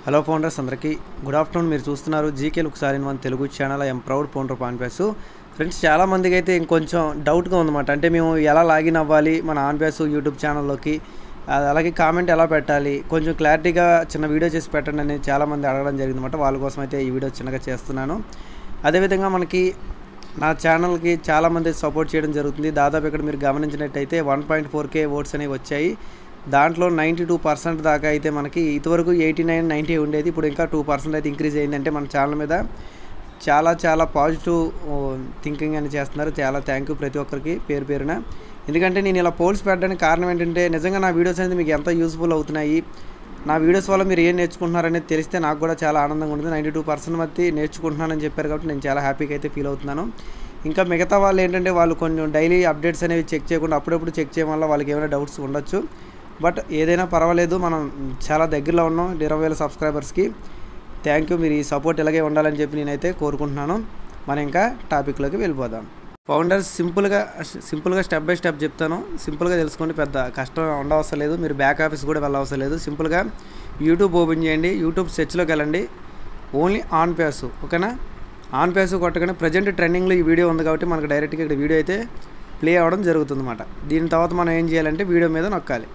hello founders అందరికీ good afternoon మీరు చూస్తున్నారు GK look sir in one Telugu channel I'm proud founder పాన్పేస్ friends చాలా మందికి అయితే ఇంకొంచెం డౌట్గా ఉందన్నమాట అంటే మేము ఎలా లాగిన్ అవ్వాలి మన ఆన్పేస్ యూట్యూబ్ ఛానల్లోకి అది అలాగే కామెంట్ ఎలా పెట్టాలి కొంచెం క్లారిటీగా చిన్న వీడియో చేసి పెట్టండి అని చాలామంది అడగడం జరిగిందన్నమాట వాళ్ళ కోసం అయితే ఈ వీడియో చిన్నగా చేస్తున్నాను అదేవిధంగా మనకి నా ఛానల్కి చాలామంది సపోర్ట్ చేయడం జరుగుతుంది దాదాపు ఇక్కడ మీరు గమనించినట్టయితే one point four K votes అనేవి వచ్చాయి దాంట్లో నైంటీ టూ పర్సెంట్ దాకా అయితే మనకి ఇదివరకు ఎయిటీ నైన్ నైంటీ ఉండేది ఇప్పుడు ఇంకా టూ పర్సెంట్ అయితే ఇంక్రీజ్ అయిందంటే మన ఛానల్ మీద చాలా చాలా పాజిటివ్ థింకింగ్ అని చేస్తున్నారు చాలా థ్యాంక్ యూ ప్రతి ఒక్కరికి పేరు పేరున ఎందుకంటే నేను ఇలా పోల్స్ పెట్టడానికి కారణం ఏంటంటే నిజంగా నా వీడియోస్ అనేది మీకు ఎంత యూస్ఫుల్ అవుతున్నాయి నా వీడియోస్ వల్ల మీరు ఏం నేర్చుకుంటున్నారనేది తెలిస్తే నాకు కూడా చాలా ఆనందంగా ఉంటుంది నైంటీ టూ పర్సెంట్ మంది నేర్చుకుంటున్నానని చెప్పారు కాబట్టి నేను చాలా హ్యాపీగా అయితే ఫీల్ అవుతున్నాను ఇంకా మిగతా వాళ్ళు ఏంటంటే వాళ్ళు కొన్ని డైలీ అప్డేట్స్ అనేవి చెక్ చేయకుండా అప్పుడప్పుడు చెక్ చేయడం వల్ల వాళ్ళకి ఏమైనా డౌట్స్ ఉండొచ్చు బట్ ఏదైనా పర్వాలేదు మనం చాలా దగ్గరలో ఉన్నాం ఇరవై వేల సబ్స్క్రైబర్స్కి థ్యాంక్ యూ మీరు ఈ సపోర్ట్ ఇలాగే ఉండాలని చెప్పి నేనైతే కోరుకుంటున్నాను మనం ఇంకా టాపిక్లోకి వెళ్ళిపోదాం ఫౌండర్స్ సింపుల్గా సింపుల్గా స్టెప్ బై స్టెప్ చెప్తాను సింపుల్గా తెలుసుకోండి పెద్ద కష్టం ఉండవసరం లేదు మీరు బ్యాక్ ఆఫీస్ కూడా వెళ్ళవసరం లేదు సింపుల్గా యూట్యూబ్ ఓపెన్ చేయండి యూట్యూబ్ సెర్చ్లోకి వెళ్ళండి ఓన్లీ ఆన్ పేస్ ఓకేనా ఆన్ పేస్ కొట్టగానే ప్రజెంట్ ట్రెండింగ్లో ఈ వీడియో ఉంది కాబట్టి మనకు డైరెక్ట్గా ఇక్కడ వీడియో అయితే ప్లే అవ్వడం జరుగుతుంది అనమాట దీని తర్వాత మనం ఏం చేయాలంటే వీడియో మీద నొక్కాలి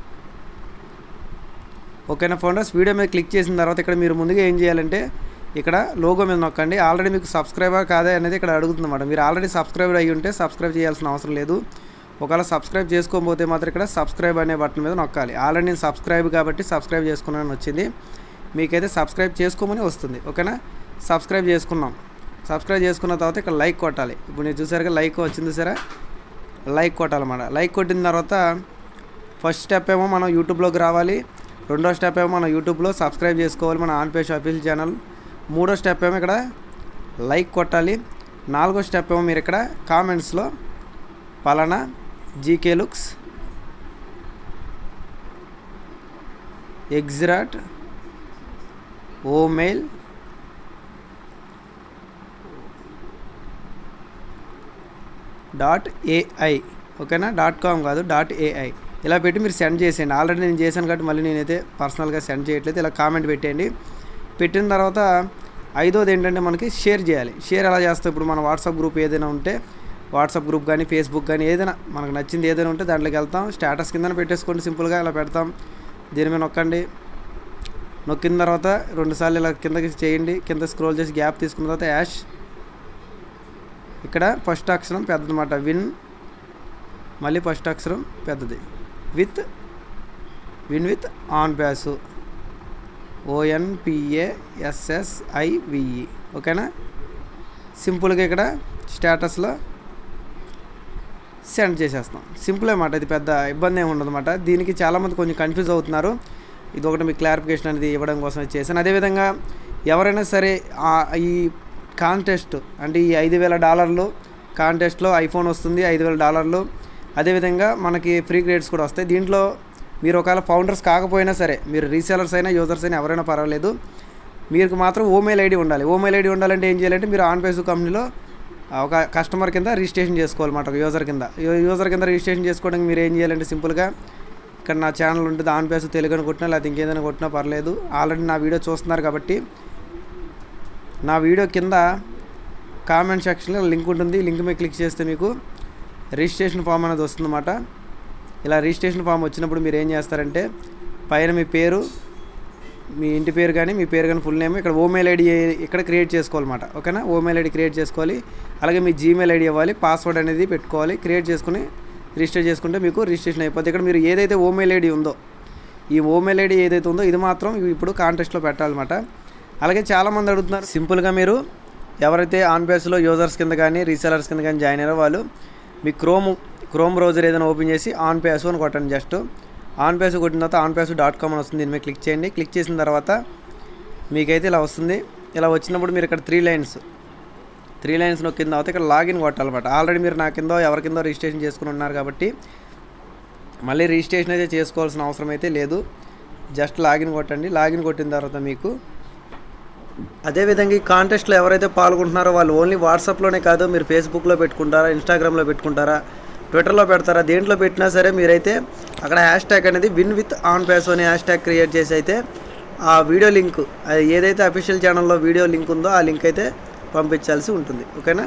ఓకేనా ఫౌండర్స్ వీడియో మీద క్లిక్ చేసిన తర్వాత ఇక్కడ మీరు ముందుగా ఏం చేయాలంటే ఇక్కడ లోగో మీద నొక్కండి ఆల్రెడీ మీకు సబ్స్క్రైబర్ కాదా అనేది ఇక్కడ అడుగుతుంది అనమాట మీరు ఆల్రెడీ సబ్స్క్రైబర్ అయ్యి ఉంటే సబ్స్క్రైబ్ చేయాల్సిన అవసరం లేదు ఒకవేళ సబ్స్క్రైబ్ చేసుకోకపోతే మాత్రం ఇక్కడ సబ్స్క్రైబ్ అనే బటన్ మీద నొక్కాలి ఆల్రెడీ నేను సబ్స్క్రైబ్ కాబట్టి సబ్స్క్రైబ్ చేసుకున్నాను వచ్చింది మీకైతే సబ్స్క్రైబ్ చేసుకోమని వస్తుంది ఓకేనా సబ్స్క్రైబ్ చేసుకున్నాం సబ్స్క్రైబ్ చేసుకున్న తర్వాత ఇక్కడ లైక్ కొట్టాలి ఇప్పుడు నేను చూసారుగా లైక్ వచ్చింది సరే లైక్ కొట్టాలన్నమాట లైక్ కొట్టిన తర్వాత ఫస్ట్ స్టెప్ ఏమో మనం యూట్యూబ్లోకి రావాలి రెండో స్టెప్ ఏమో మనం యూట్యూబ్లో సబ్స్క్రైబ్ చేసుకోవాలి మన ఆన్పేష్ అఫీషియల్ ఛానల్ మూడో స్టెప్ ఏమో ఇక్కడ లైక్ కొట్టాలి నాలుగో స్టెప్ ఏమో మీరు ఇక్కడ కామెంట్స్లో పలానా జీకే లుక్స్ ఎగ్జిరాట్ ఓమెయిల్ డాట్ ఏఐ ఓకేనా డాట్ కామ్ కాదు డాట్ ఏఐ ఇలా పెట్టి మీరు సెండ్ చేసేయండి ఆల్రెడీ నేను చేశాను కాబట్టి మళ్ళీ నేనైతే పర్సనల్గా సెండ్ చేయట్లేదు ఇలా కామెంట్ పెట్టేయండి పెట్టిన తర్వాత ఐదోది ఏంటంటే మనకి షేర్ చేయాలి షేర్ ఎలా చేస్తాం ఇప్పుడు మన వాట్సాప్ గ్రూప్ ఏదైనా ఉంటే వాట్సాప్ గ్రూప్ కానీ ఫేస్బుక్ కానీ ఏదైనా మనకు నచ్చింది ఏదైనా ఉంటే దాంట్లోకి వెళ్తాం స్టేటస్ కింద పెట్టేసుకోండి సింపుల్గా ఇలా పెడతాం దీని మీద నొక్కండి నొక్కిన తర్వాత రెండుసార్లు ఇలా కిందకి చేయండి కింద స్క్రోల్ చేసి గ్యాప్ తీసుకున్న తర్వాత యాష్ ఇక్కడ ఫస్ట్ అక్షరం పెద్దదన్నమాట విన్ మళ్ళీ ఫస్ట్ అక్షరం పెద్దది with win with on bass ఓఎన్పిఏఎస్ఎస్ఐవిఈ ఓకేనా సింపుల్గా ఇక్కడ స్టేటస్లో సెండ్ చేసేస్తాం సింపుల్ అన్నమాట ఇది పెద్ద ఇబ్బంది ఏమి ఉండదన్నమాట దీనికి చాలామంది కొంచెం కన్ఫ్యూజ్ అవుతున్నారు ఇది ఒకటి మీకు క్లారిఫికేషన్ అనేది ఇవ్వడం కోసం చేశాను అదేవిధంగా ఎవరైనా సరే ఈ కాంటెస్ట్ అంటే ఈ ఐదు వేల డాలర్లు కాంటెస్ట్లో ఐఫోన్ వస్తుంది ఐదు వేల డాలర్లు అదేవిధంగా మనకి ఫ్రీ గ్రేడ్స్ కూడా వస్తాయి దీంట్లో మీరు ఒకవేళ ఫౌండర్స్ కాకపోయినా సరే మీరు రీసేలర్స్ అయినా యూజర్స్ అయినా ఎవరైనా పర్వాలేదు మీకు మాత్రం ఓమెయిల్ ఐడి ఉండాలి ఓమెయిల్ ఐడి ఉండాలంటే ఏం చేయాలంటే మీరు ఆన్ పేస్ కంపెనీలో ఒక కస్టమర్ కింద రిజిస్ట్రేషన్ చేసుకోవాలన్నమాట ఒక యూజర్ కింద యూజర్ కింద రిజిస్ట్రేషన్ చేసుకోవడానికి మీరు ఏం చేయాలంటే సింపుల్గా ఇక్కడ నా ఛానల్ ఉంటుంది ఆన్ పేస్ తెలుగు అని కొట్టినా లేకపోతే ఇంకేదైనా కొట్టినా పర్లేదు ఆల్రెడీ నా వీడియో చూస్తున్నారు కాబట్టి నా వీడియో కింద కామెంట్ సెక్షన్లో లింక్ ఉంటుంది లింక్ మీద క్లిక్ చేస్తే మీకు రిజిస్ట్రేషన్ ఫామ్ అనేది వస్తుందన్నమాట ఇలా రిజిస్ట్రేషన్ ఫామ్ వచ్చినప్పుడు మీరు ఏం చేస్తారంటే పైన మీ పేరు మీ ఇంటి పేరు కానీ మీ పేరు కానీ ఫుల్ నేమ్ ఇక్కడ ఓమెయిల్ ఐడి ఇక్కడ క్రియేట్ చేసుకోవాలన్నమాట ఓకేనా ఓమెయిల్ ఐడి క్రియేట్ చేసుకోవాలి అలాగే మీ జీమెయిల్ ఐడి ఇవ్వాలి పాస్వర్డ్ అనేది పెట్టుకోవాలి క్రియేట్ చేసుకుని రిజిస్టర్ చేసుకుంటే మీకు రిజిస్ట్రేషన్ అయిపోతుంది ఇక్కడ మీరు ఏదైతే ఓమెయిల్ ఐడి ఉందో ఈ ఓమెయిల్ ఐడి ఏదైతే ఉందో ఇది మాత్రం ఇప్పుడు కాంటెస్ట్లో పెట్టాలన్నమాట అలాగే చాలామంది అడుగుతున్నారు సింపుల్గా మీరు ఎవరైతే ఆన్ పేస్లో యూజర్స్ కింద కానీ రీసెలర్స్ కింద కానీ జాయిన్ అయ్యారో వాళ్ళు మీ క్రోమ్ క్రోమ్ బ్రౌజర్ ఏదైనా ఓపెన్ చేసి ఆన్ పేస్ అని కొట్టండి జస్ట్ ఆన్ పేస్ కొట్టిన తర్వాత ఆన్ పేస్ డాట్ కామ్ అని వస్తుంది దీని మీద క్లిక్ చేయండి క్లిక్ చేసిన తర్వాత మీకైతే ఇలా వస్తుంది ఇలా వచ్చినప్పుడు మీరు ఇక్కడ త్రీ లైన్స్ త్రీ లైన్స్ నొక్కిన తర్వాత ఇక్కడ లాగిన్ కొట్టాలన్నమాట ఆల్రెడీ మీరు నా కింద ఎవరి కింద రిజిస్ట్రేషన్ చేసుకుని ఉన్నారు కాబట్టి మళ్ళీ రిజిస్ట్రేషన్ అయితే చేసుకోవాల్సిన అవసరం అయితే లేదు జస్ట్ లాగిన్ కొట్టండి లాగిన్ కొట్టిన తర్వాత మీకు అదేవిధంగా ఈ కాంటెస్ట్లో ఎవరైతే పాల్గొంటున్నారో వాళ్ళు ఓన్లీ వాట్సాప్లోనే కాదు మీరు ఫేస్బుక్లో పెట్టుకుంటారా ఇన్స్టాగ్రామ్లో పెట్టుకుంటారా ట్విట్టర్లో పెడతారా దేంట్లో పెట్టినా సరే మీరైతే అక్కడ హ్యాష్ ట్యాగ్ అనేది విన్ విత్ ఆన్ పేస్ అనే హ్యాష్ ట్యాగ్ క్రియేట్ చేసి అయితే ఆ వీడియో లింక్ అది ఏదైతే అఫీషియల్ ఛానల్లో వీడియో లింక్ ఉందో ఆ లింక్ అయితే పంపించాల్సి ఉంటుంది ఓకేనా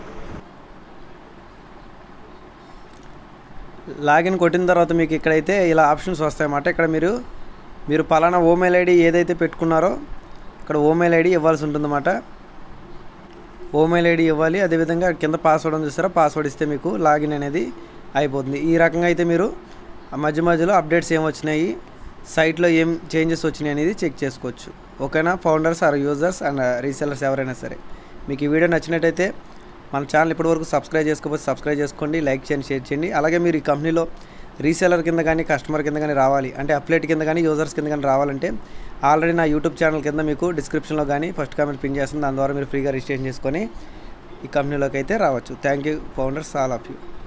లాగిన్ కొట్టిన తర్వాత మీకు ఇక్కడైతే ఇలా ఆప్షన్స్ వస్తాయన్నమాట ఇక్కడ మీరు మీరు పలానా ఓమెయిల్ ఐడి ఏదైతే పెట్టుకున్నారో ఇక్కడ ఓమెయిల్ ఐడి ఇవ్వాల్సి ఉంటుందన్నమాట ఓమెయిల్ ఐడి ఇవ్వాలి అదేవిధంగా కింద పాస్వర్డ్ ఉంది చూస్తారా పాస్వర్డ్ ఇస్తే మీకు లాగిన్ అనేది అయిపోతుంది ఈ రకంగా అయితే మీరు ఆ మధ్య మధ్యలో అప్డేట్స్ ఏం వచ్చినాయి సైట్లో ఏం చేంజెస్ వచ్చినాయి అనేది చెక్ చేసుకోవచ్చు ఓకేనా founders or users and resellers ఎవరైనా సరే మీకు ఈ వీడియో నచ్చినట్టయితే మన ఛానల్ ఇప్పటివరకు సబ్స్క్రైబ్ చేసుకోకపోతే సబ్స్క్రైబ్ చేసుకోండి లైక్ చేయండి షేర్ చేయండి అలాగే మీరు ఈ కంపెనీలో రీసెలర్ కింద కానీ కస్టమర్ కింద కానీ రావాలి అంటే అప్లెట్ కింద కానీ యూజర్స్ కింద కానీ రావాలంటే ఆల్రెడీ నా యూట్యూబ్ ఛానల్ కింద మీకు డిస్క్రిప్షన్లో కానీ ఫస్ట్ కామెంట్ పిన్ చేస్తుంది దాని ద్వారా మీరు ఫ్రీగా రిజిస్ట్రేషన్ చేసుకొని ఈ కంపెనీలోకి అయితే రావచ్చు thank you founders all of you